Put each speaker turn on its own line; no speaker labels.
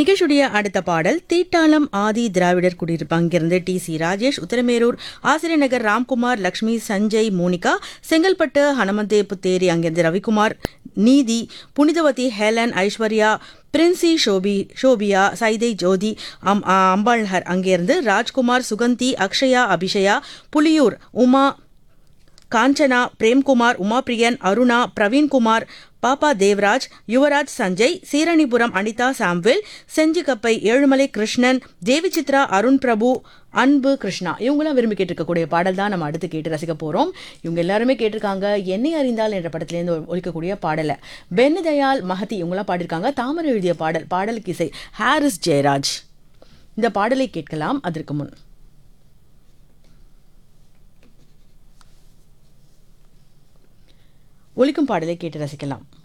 நிகழ்ச்சியுடைய அடுத்த பாடல் தீட்டாளம் ஆதி திராவிடர் குடியிருப்பு அங்கிருந்து டி சி ராஜேஷ் உத்தரமேரூர் ஆசிரியர் நகர் ராம்குமார் லக்ஷ்மி சஞ்சய் மோனிகா செங்கல்பட்டு ஹனுமந்தே புத்தேரி அங்கிருந்து ரவிக்குமார் நீதி புனிதவதி ஹேலன் ஐஸ்வர்யா பிரின்சி ஷோபி ஷோபியா சைதை ஜோதி அம் ஆ, அம்பாள்ஹர் அங்கிருந்து ராஜ்குமார் சுகந்தி அக்ஷயா அபிஷயா புலியூர் உமா காஞ்சனா பிரேம்குமார் உமாபிரியன் அருணா பிரவீன்குமார் பாப்பா தேவராஜ் யுவராஜ் சஞ்சய் சீரணிபுரம் அனிதா சாம்வில் செஞ்சிகப்பை ஏழுமலை கிருஷ்ணன் தேவிசித்ரா அருண் பிரபு அன்பு கிருஷ்ணா இவங்களாம் விரும்பி கேட்டிருக்கக்கூடிய பாடல் தான் நம்ம அடுத்து கேட்டு ரசிக்க போறோம் இவங்க எல்லாருமே கேட்டிருக்காங்க என்னை அறிந்தால் என்ற படத்திலேருந்து ஒழிக்கக்கூடிய பாடலை பென்னு தயாள் மஹதி இவங்களாம் பாடியிருக்காங்க தாமரை எழுதிய பாடல் பாடலுக்கு இசை ஹாரிஸ் ஜெயராஜ் இந்த பாடலை கேட்கலாம் அதற்கு முன் ஒலிக்கும் பாடலை கேட்டு ரசிக்கலாம்